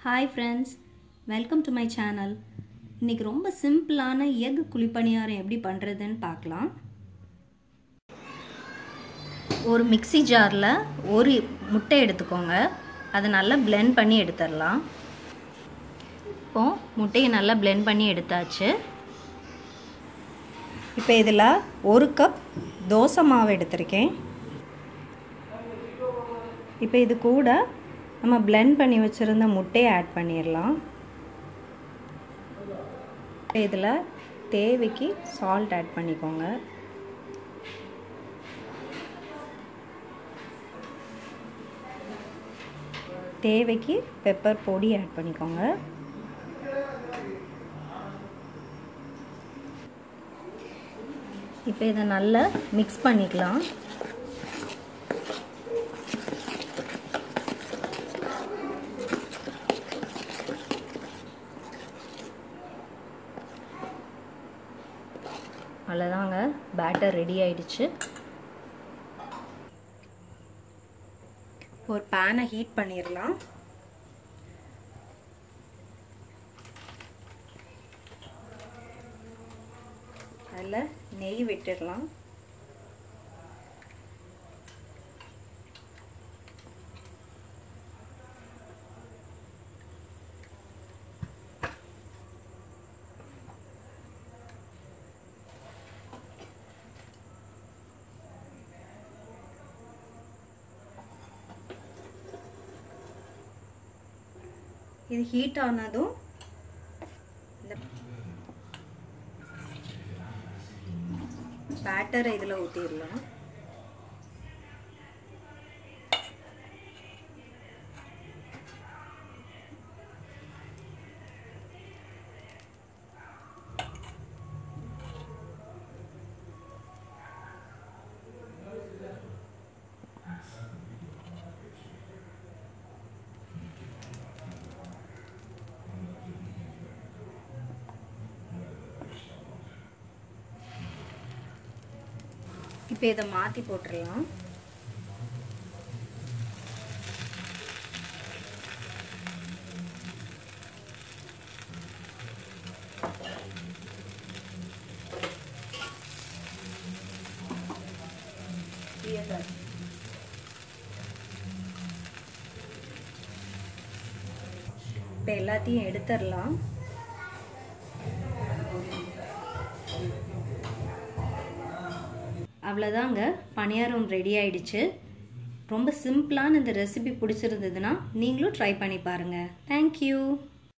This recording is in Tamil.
hi friends welcome to my channel இன்றைக்கி ரொம்ப சிம்பிளான எக் குழிப்பணியாரம் எப்படி பண்ணுறதுன்னு பார்க்கலாம் ஒரு மிக்ஸி ஜாரில் ஒரு முட்டை எடுத்துக்கோங்க அதை நல்லா blend பண்ணி எடுத்துடலாம் இப்போது முட்டையை நல்லா blend பண்ணி எடுத்தாச்சு இப்போ இதில் ஒரு கப் தோசை மாவு எடுத்திருக்கேன் இப்போ இது கூட நம்ம blend பண்ணி வச்சுருந்த முட்டையை ஆட் பண்ணிடலாம் இதில் தேவைக்கு சால்ட் ஆட் பண்ணிக்கோங்க தேவைக்கு பெப்பர் பொடி ஆட் பண்ணிக்கோங்க இப்போ இதை நல்லா மிக்ஸ் பண்ணிக்கலாம் அவ்வளோதாங்க பேட்டர் ரெடி ஆயிடுச்சு ஒரு பேனை ஹீட் பண்ணிடலாம் அதில் நெய் விட்டுடலாம் இது ஹீட் ஆனதும் இந்த பேட்டரை இதில் ஊற்றிடலாம் இப்போ இதை மாற்றி போட்டுடலாம் இப்போ எல்லாத்தையும் எடுத்துடலாம் அவ்வளோதாங்க பணியாரம் ரெடி ஆயிடுச்சு ரொம்ப சிம்பிளான இந்த ரெசிபி பிடிச்சிருந்ததுன்னா நீங்களும் ட்ரை பண்ணி பாருங்கள் தேங்க்யூ